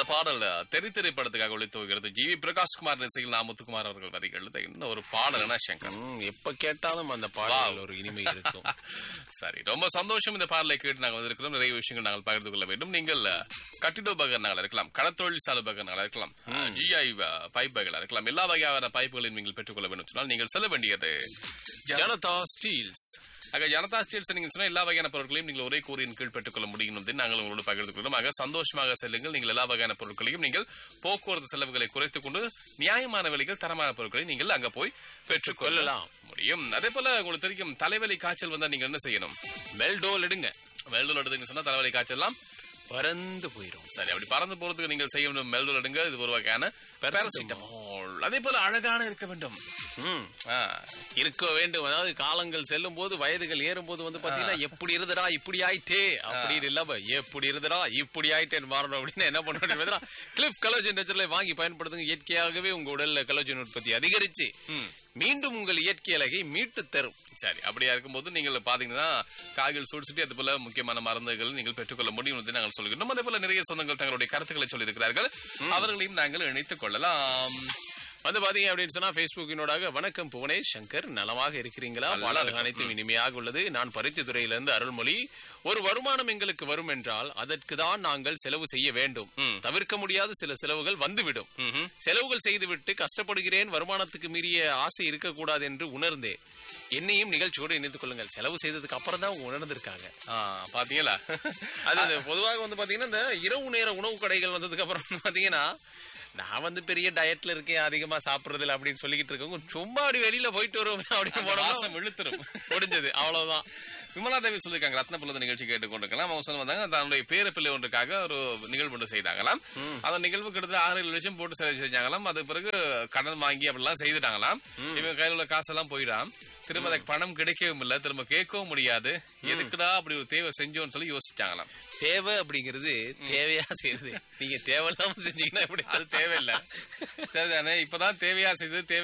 பாடல் தெரி திரைப்படத்துக்காக ஒளி துவகிறது ஜி வி பிரகாஷ்குமார் இசையில் நா முத்துக்குமார் அவர்கள் வரிகள் இந்த ஒரு பாடல் என்ன சங்கர் ம், எப்ப கேட்டாலும் அந்த பாடல் ஒரு இனிமை இருக்கும் சரி ரொம்ப சந்தோஷம் இந்த பாடலை கேட்டு நாங்கள் வந்திருக்கிறோம் நிறைய விஷயங்கள் நாங்கள் பகிர்ந்து கொள்ள வேண்டும் நீங்கள் கட்டிடோ பகர்னாக இருக்கலாம் கடத்தொழில் சாலை பகர்னாக இருக்கலாம் ஜிஐ பைப்புகள் இருக்கலாம் எல்லா வகையான பைப்புகளையும் நீங்கள் பெற்றுக்கொள்ள வேண்டும் சொன்னால் நீங்கள் செல்ல வேண்டியது ஜனதா ஸ்டீல்ஸ் ஆக ஜனதா ஸ்டீல்ஸ் நீங்க சொன்னா எல்லா வகையான பொருட்களையும் நீங்கள் ஒரே கூறியின் கீழ் பெற்றுக்கொள்ள முடியும் என்று நாங்கள் உங்களோடு பகிர்ந்து கொள்கிறோம் ஆக சந்தோஷமாக செல்லுங்கள் நீங்கள் எல்லா வகையான பொருட்களையும் நீங்கள் போக்குவரத்து செலவுகளை குறைத்துக் கொண்டு நியாயமான விலையில் தரமான பொருட்களை நீங்கள் அங்க போய் பெற்றுக்கொள்ளலாம் முடியும் அதே போல உங்களுக்கு தெரியும் தலைவலி காய்ச்சல் வந்தா நீங்க என்ன செய்யணும் மெல்டோல் எடுங்க மெல்டோல் எடுத்தீங்கன்னு சொன்னா தலைவலி காய்ச்சல்லாம் பறந்து போயிடும் சரி அப்படி பறந்து போறதுக்கு நீங்கள் செய்ய வேண்டும் மெல்டோல் எடுங்க இது ஒரு வகையான பேராசிட்டமால் அதே போல அழகான இருக்க வேண்டும் ம். ஆ, இருக்க வேண்டும் அதாவது காலங்கள் செல்லும் போது வயதுகள் ஏறும் போது வந்து பாத்தீங்கன்னா எப்படி இருந்தடா இப்படி ஆயிட்டே அப்படின்னு இல்லாம எப்படி இருந்தடா இப்படி ஆயிட்டேன்னு மாறணும் அப்படின்னு என்ன பண்ணணும் கிளிப் கலோஜன் நேச்சுரலை வாங்கி பயன்படுத்துங்க இயற்கையாகவே உங்க உடல்ல கலோஜன் உற்பத்தி அதிகரிச்சு மீண்டும் உங்கள் இயற்கை அழகை மீட்டு தரும் சரி அப்படியா இருக்கும்போது நீங்கள் பாத்தீங்கன்னா காய்கள் சுடிச்சிட்டு அது போல முக்கியமான மருந்துகள் நீங்கள் பெற்றுக்கொள்ள முடியும் என்று நாங்கள் சொல்கிறோம் அதே போல நிறைய சொந்தங்கள் தங்களுடைய கருத்துக்களை சொல்லியிருக்கிறார்கள் அவர்களையும் நாங்கள் இணைத்துக் கொள்ளலாம் வந்து பாத்தீங்க அப்படின்னு சொன்னா பேஸ்புக்கினோடாக வணக்கம் புவனேஷ் சங்கர் நலமாக இருக்கிறீங்களா நல்லா பாடல்கள் இருக்கும். அனைத்தும் இனிமையாக உள்ளது நான் பருத்தி துறையிலிருந்து அருள்மொழி ஒரு வருமானம் எங்களுக்கு வரும் என்றால் அதற்கு தான் நாங்கள் செலவு செய்ய வேண்டும் தவிர்க்க முடியாத சில செலவுகள் வந்துவிடும் செலவுகள் செய்துவிட்டு கஷ்டப்படுகிறேன் வருமானத்துக்கு மீறிய ஆசை இருக்கக்கூடாது என்று உணர்ந்தேன் என்னையும் நிகழ்ச்சியோடு இணைத்துக் கொள்ளுங்கள் செலவு செய்ததுக்கு அப்புறம் தான் அவங்க உணர்ந்திருக்காங்க ஆ, பாத்தீங்களா அது அது பொதுவாக வந்து பாத்தீங்கன்னா இந்த இரவு நேர உணவு கடைகள் வந்ததுக்கு அப்புறம் வந்து பாத்தீங்கன்னா நான் வந்து பெரிய டயட்ல இருக்கேன் அதிகமா சாப்பிடுறது இல்ல அப்படின்னு சொல்லிக்கிட்டு இருக்கவங்க சும்மா அப்படி வெளியில போயிட்டு வருவோம் அப்படின்னு போனோம்னா வாசம் இழுத்துரும் முடிஞ்சது அவ்வளவுதான் விமலா தேவி சொல்லிருக்காங்க ரத்ன புலத நிகழ்ச்சி கேட்டுக்கொண்டிருக்கலாம் அவங்க சொன்ன வந்தாங்க தன்னுடைய பேர பிள்ளை ஒன்றுக்காக ஒரு நிகழ்வு ஒன்று செய்தாங்களாம் அந்த நிகழ்வு கிட்டத்தட்ட ஆறு ஏழு லட்சம் போட்டு செலவு செஞ்சாங்களாம் அது பிறகு கடன் வாங்கி அப்படிலாம் செய்துட்டாங்களாம் இவங்க கையில உள்ள காசெல்லாம் போயிடாம் திரும்ப அதுக்கு பணம் கிடைக்கவும் இல்ல திரும்ப கேட்கவும் முடியாது எதுக்குடா அப்படி ஒரு தேவை செஞ்சோம்னு சொல்லி யோசிச்சாங்களாம் தேவை அப்படிங்கிறது தேவையா செய்யுது நீங்க தேவையில்லாம செஞ்சீங்கன்னா எப்படி அது தேவையில்லை சரிதானே இப்பதான் தேவையா செய்து தேவை